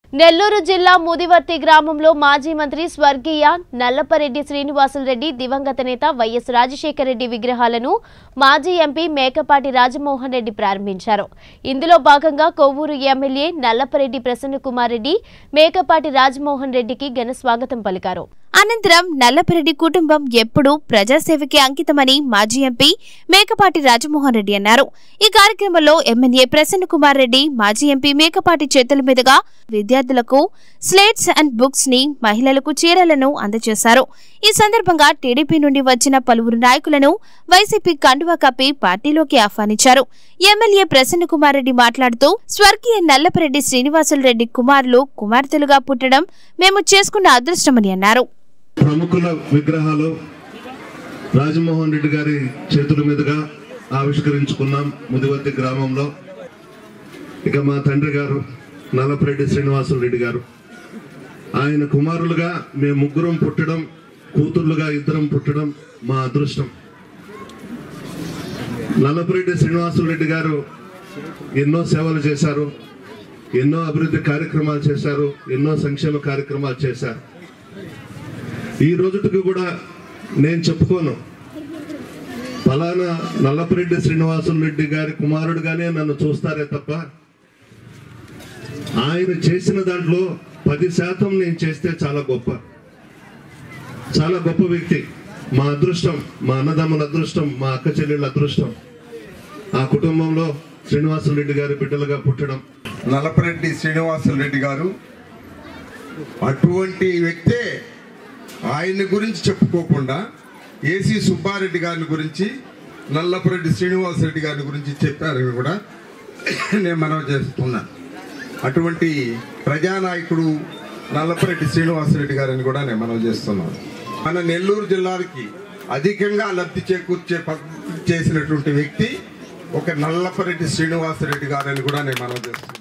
నెల్లూరు జిల్లా ముదివర్తి గ్రామంలో మాజీ మంత్రి స్వర్గీయ నల్లపరెడ్డి శ్రీనివాసులరెడ్డి దివంగత నేత వైఎస్ రాజశేఖర రెడ్డి విగ్రహాలను మాజీ ఎంపీ మేకపాటి రాజమోహన్ రెడ్డి ప్రారంభించారు ఇందులో భాగంగా కొవ్వూరు ఎమ్మెల్యే నల్లపరెడ్డి ప్రసన్నకుమార్ రెడ్డి మేకపాటి రాజమోహన్ రెడ్డికి ఘన స్వాగతం పలికారు అనంతరం నల్లపరెడ్డి కుటుంబం ఎప్పుడూ ప్రజాసేవకి అంకితమని మాజీ ఎంపీ మేకపాటి రాజమోహన్ రెడ్డి అన్నారు ఈ కార్యక్రమంలో ఎమ్మెల్యే ప్రసన్న కుమార్ రెడ్డి మాజీ ఎంపీ మేకపాటి చేతుల మీదుగా విద్యార్థులకు స్లేట్స్ అండ్ బుక్స్ ని మహిళలకు చీరలను అందజేశారు ఈ సందర్భంగా టీడీపీ నుండి వచ్చిన పలువురు నాయకులను వైసీపీ కండువా కప్పి పార్టీలోకి ఆహ్వానించారు ఎమ్మెల్యే ప్రసన్న కుమార్ రెడ్డి మాట్లాడుతూ స్వర్గీయ నల్లపరెడ్డి శ్రీనివాసులు రెడ్డి కుమారులు కుమార్తెలుగా పుట్టడం మేము చేసుకున్న అదృష్టమని అన్నారు ప్రముఖుల విగ్రహాలు రాజమోహన్ రెడ్డి గారి చేతుల మీదుగా ఆవిష్కరించుకున్నాం ముదివర్తి గ్రామంలో ఇక మా తండ్రి గారు నల్లపరెడ్డి శ్రీనివాసులు రెడ్డి గారు ఆయన కుమారులుగా మేము ముగ్గురం పుట్టడం కూతుర్లుగా ఇద్దరం పుట్టడం మా అదృష్టం నల్లపరెడ్డి శ్రీనివాసులు రెడ్డి గారు ఎన్నో సేవలు చేశారు ఎన్నో అభివృద్ధి కార్యక్రమాలు చేశారు ఎన్నో సంక్షేమ కార్యక్రమాలు చేశారు ఈ రోజుకి కూడా నేను చెప్పుకోను ఫలానా నల్లపరెడ్డి శ్రీనివాసులు రెడ్డి గారి కుమారుడుగానే నన్ను చూస్తారే తప్ప ఆయన చేసిన దాంట్లో పది శాతం నేను చేస్తే చాలా గొప్ప చాలా గొప్ప వ్యక్తి మా అదృష్టం మా అన్నదమ్ముల అదృష్టం మా అక్క చెల్లెళ్ళ అదృష్టం ఆ కుటుంబంలో శ్రీనివాసులు రెడ్డి గారి బిడ్డలుగా పుట్టడం నలపరెడ్డి శ్రీనివాసులు రెడ్డి గారు అటువంటి వ్యక్తే ఆయన గురించి చెప్పుకోకుండా ఏసీ సుబ్బారెడ్డి గారిని గురించి నల్లపరెడ్డి శ్రీనివాసరెడ్డి గారిని గురించి చెప్పారు కూడా నేను మనవి చేస్తున్నాను అటువంటి ప్రజానాయకుడు నల్లపరెడ్డి శ్రీనివాసరెడ్డి గారిని కూడా నేను మనవి చేస్తున్నాను మన నెల్లూరు జిల్లాకి అధికంగా లబ్ధి చేకూర్చే ప- చేసినటువంటి వ్యక్తి ఒక నల్లపరెడ్డి శ్రీనివాసరెడ్డి గారని కూడా నేను మనవి చేస్తున్నాను